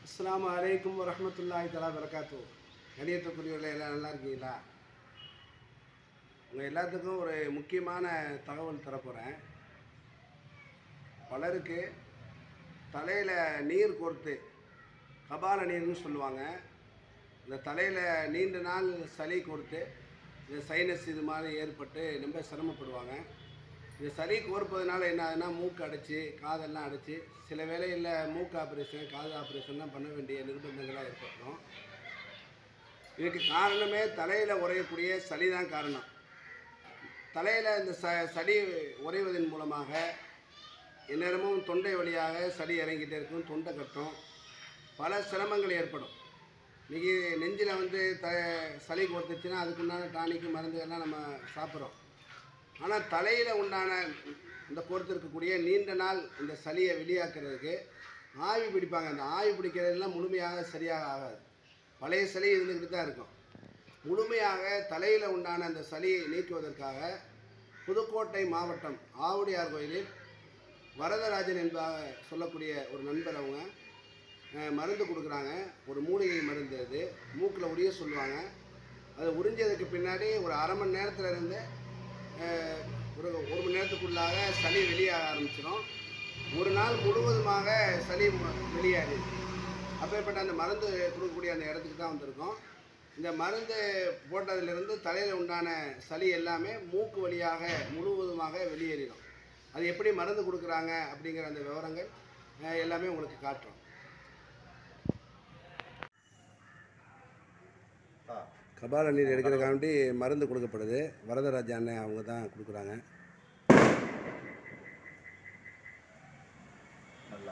அஸ்ஸலாமு அலைக்கும் வரஹ்மத்துல்லாஹி தலா வரகாத்து கணியத்துக்குரியவர்களே எல்லாம் நல்லா இருக்கீங்களா உங்கள் எல்லாத்துக்கும் ஒரு முக்கியமான தகவல் தரப்போகிறேன் பலருக்கு தலையில் நீர் கோர்த்து கபால நீர்னு சொல்லுவாங்க இந்த தலையில் நீண்ட நாள் சளி கோர்த்து இந்த சைனஸ் இது மாதிரி ஏற்பட்டு ரொம்ப சிரமப்படுவாங்க இந்த சளி கோர்ப்பதனால என்ன ஆகுதுன்னா மூக்கு அடைச்சி காதெல்லாம் அடைச்சி சில வேளையில் மூக்கு ஆப்ரேஷன் காது ஆப்ரேஷன்லாம் பண்ண வேண்டிய நிர்பந்தங்களாக ஏற்படும் இதுக்கு காரணமே தலையில் உறையக்கூடிய சளி தான் காரணம் தலையில் இந்த ச சளி உறைவதன் மூலமாக எந்நேரமும் தொண்டை வழியாக சளி இறங்கிட்டே இருக்கும் தொண்டை கட்டும் பல சிரமங்கள் ஏற்படும் இன்றைக்கி நெஞ்சில் வந்து த சளி கொடுத்துச்சுன்னா அதுக்குண்டான டானிக்கு மருந்து எல்லாம் நம்ம சாப்பிட்றோம் ஆனால் தலையில் உண்டான இந்த பொறுத்து இருக்கக்கூடிய நீண்ட நாள் இந்த சளியை வெளியாக்குறதுக்கு ஆவி பிடிப்பாங்க அந்த ஆவி பிடிக்கிறதெல்லாம் முழுமையாக சரியாக ஆகாது பழைய சளி இருந்துக்கிட்டு தான் இருக்கும் முழுமையாக தலையில் உண்டான அந்த சளியை நீக்குவதற்காக புதுக்கோட்டை மாவட்டம் ஆவுடையார் கோயிலில் வரதராஜன் என்பதாக சொல்லக்கூடிய ஒரு நண்பர் அவங்க அஹ், மருந்து கொடுக்குறாங்க ஒரு மூலிகை மருந்து அது மூக்கில் உரிய சொல்லுவாங்க அது உறிஞ்சதுக்கு பின்னாடி ஒரு அரை மணி நேரத்தில் இருந்து அஹ், ஒரு ஒரு மணி நேரத்துக்குள்ளாக சளி வெளியாக ஆரம்பிச்சிடும் ஒரு நாள் முழுவதுமாக சளி ம- வெளியேறி அப்பேற்பட்ட அந்த மருந்து கொடுக்கக்கூடிய அந்த இடத்துக்கு தான் வந்திருக்கோம் இந்த மருந்து போட்டதிலிருந்து தலையில் உண்டான சளி எல்லாமே மூக்கு வழியாக முழுவதுமாக வெளியேறிடும் அது எப்படி மருந்து கொடுக்குறாங்க அப்படிங்கிற அந்த விவரங்கள் அஹ், எல்லாமே உங்களுக்கு காட்டுறோம் கபால நீர் எடுக்கிறதுக்காண்டி மருந்து கொடுக்கப்படுது வரதராஜ அண்ணன் அவங்க தான் கொடுக்குறாங்க நல்லா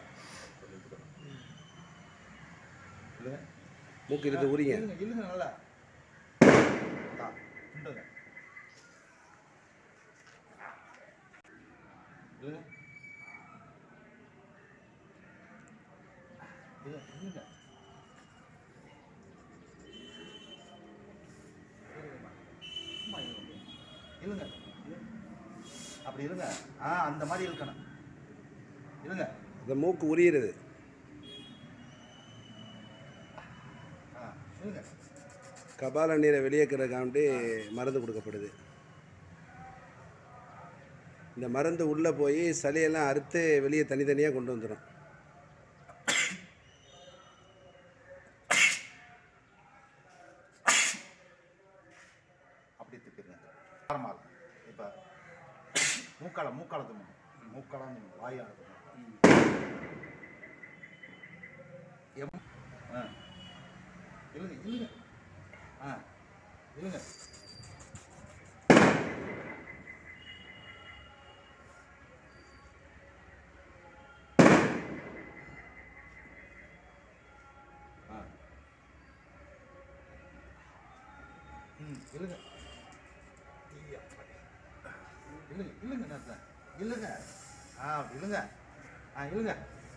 இல்லைங்க மூக்கு இழுத்து உரிங்க இல்லைங்க இல்லைங்க நல்லா தா உண்டுங்க இல்லைங்க இல்லைங்க இல்லைங்க இருங்கம்மா. சும்மா இருங்க. இருங்க இருங்க. அப்படி இருங்க ஆ அந்த மாதிரி இருக்கணும் இருங்க இந்த மூக்கு உரியிறது ஆ இருங்க கபால நீரை வெளியேக்கிறதுக்காண்டி மருந்து கொடுக்கப்படுது இந்த மருந்து உள்ளே போய் சளியெல்லாம் அறுத்து வெளியே தனித்தனியாக கொண்டு வந்துடும் அப்படி திப்பிருங்க காரமாக இருக்கும் இப்போ மூக்கால மூக்கால தும்மும் மூக்கால தும்மும் வாயால தும்மும் எம் ஆ இல்லைங்க இல்லைங்க ஆ இல்லைங்க ஆ ம் இல்லைங்க இல்லைங்க இல்லைங்க நேரத்தில் இல்லைங்க ஆ அப்படி இல்லைங்க ஆ இல்லைங்க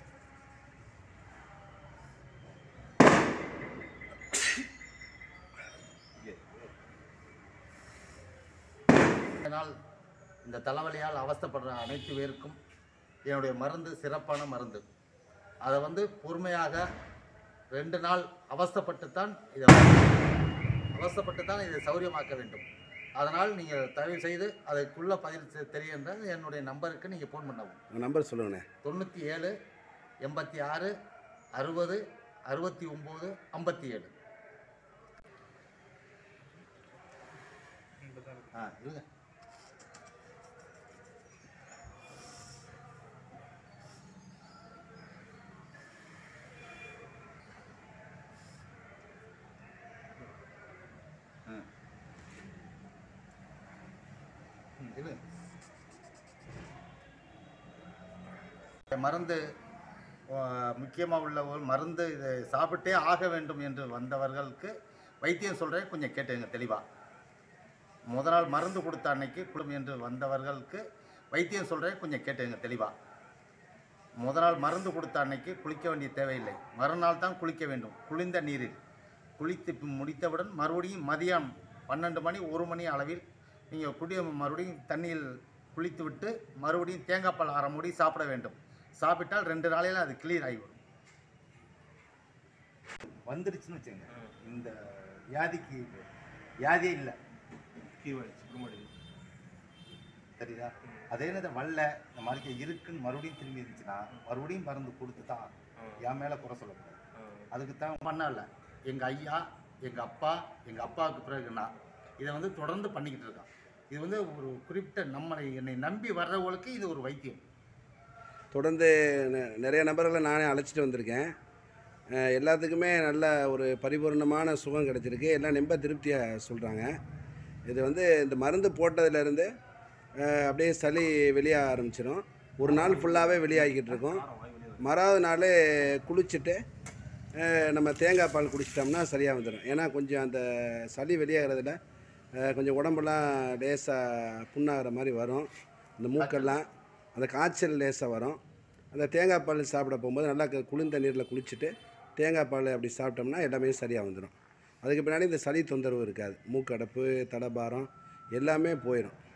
இதனால் இந்த தலைவலியால் அவஸ்தைப்படுற அனைத்து பேருக்கும் என்னுடைய மருந்து சிறப்பான மருந்து அதை வந்து பொறுமையாக ரெண்டு நாள் அவஸ்தைப்பட்டுத்தான் இதை அவஸ்தைப்பட்டுத்தான் இதை சௌரியமாக்க வேண்டும் அதனால் நீங்கள் தயவு செய்து அதுக்குள்ளே பதில் தெ- தெரிகின்ற என்னுடைய நம்பருக்கு நீங்கள் ஃபோன் பண்ணவும் உங்கள் நம்பர் சொல்லுங்கண்ணே தொண்ணூற்றி ஏழு எண்பத்தி ஆறு அறுபது அறுபத்தி ஒம்பது ஐம்பத்தி ஏழு ஆ இல்லைங்க ஆ ம் இல்லைங்க மருந்து முக்கியமாக உள்ள ஒரு மருந்து இதை சாப்பிட்டே ஆக வேண்டும் என்று வந்தவர்களுக்கு வைத்தியம் சொல்கிறேன் கொஞ்சம் கேட்டுங்க தெளிவாக முத நாள் மருந்து கொடுத்த அன்னைக்கு குடும் என்று வந்தவர்களுக்கு வைத்தியம் சொல்கிறேன் கொஞ்சம் கேட்டுங்க தெளிவாக முத நாள் மருந்து கொடுத்த அன்னைக்கு குளிக்க வேண்டிய தேவையில்லை மறுநாள் தான் குளிக்க வேண்டும் குளிர்ந்த நீரில் குளித்து பி- முடித்தவுடன் மறுபடியும் மதியம் பன்னெண்டு மணி ஒரு மணி அளவில் நீங்கள் குடிய மறுபடியும் தண்ணியில் குளித்து விட்டு மறுபடியும் தேங்காய் பால் அரை மூடி சாப்பிட வேண்டும் சாப்பிட்டால் ரெண்டு நாளையில் அது கிளியர் ஆகிவிடும் வந்துடுச்சுன்னு வச்சுங்க இந்த வியாதிக்கு வியாதியே இல்லை கீழ்வாயிடுச்சு குருமாடி தெரியுதா அதே நேரத்தில் வல்ல இந்த மாதிரி இருக்குன்னு மறுபடியும் திரும்பி இருந்துச்சுன்னா மறுபடியும் மருந்து கொடுத்து தான் என் மேலே குறை சொல்லக்கூடாது அதுக்கு தான் பண்ணல எங்கள் ஐயா எங்கள் அப்பா எங்கள் அப்பாவுக்கு பிறகு நான் இதை வந்து தொடர்ந்து பண்ணிக்கிட்டு இருக்கான் இது வந்து ஒரு குறிப்பிட்ட நம்மளை என்னை நம்பி வர்றவங்களுக்கு இது ஒரு வைத்தியம் தொடர்ந்து நெ- நிறைய நபர்களை நானே அழைச்சிட்டு வந்திருக்கேன் அஹ் எல்லாத்துக்குமே நல்ல ஒரு பரிபூர்ணமான சுகம் கிடைச்சிருக்கு எல்லாம் ரொம்ப திருப்தியாக சொல்கிறாங்க இது வந்து இந்த மருந்து போட்டதுலேருந்து அப்படியே சளி வெளியாக ஆரம்பிச்சிடும் ஒரு நாள் ஃபுல்லாகவே வெளியாகிக்கிட்டு இருக்கும் மறாவது நாள் குளிச்சுட்டு அஹ் நம்ம தேங்காய் பால் குடிச்சிட்டோம்னா சரியாக வந்துடும் ஏன்னா கொஞ்சம் அந்த சளி வெளியாகிறதுல அஹ் கொஞ்சம் உடம்பெல்லாம் லேசாக புண்ணாகிற மாதிரி வரும் இந்த மூக்கெல்லாம் அந்த காய்ச்சல் லேசாக வரும் அந்த தேங்காய் பால் சாப்பிட போகும்போது நல்லா கு- குளிர்ந்த நீரில் குளிச்சுட்டு தேங்காய் பால் அப்படி சாப்பிட்டோம்னா எல்லாமே சரியாக வந்துடும் அதுக்கு பின்னாடி இந்த சளி தொந்தரவு இருக்காது மூக்கடைப்பு தடபாரம் எல்லாமே போயிடும்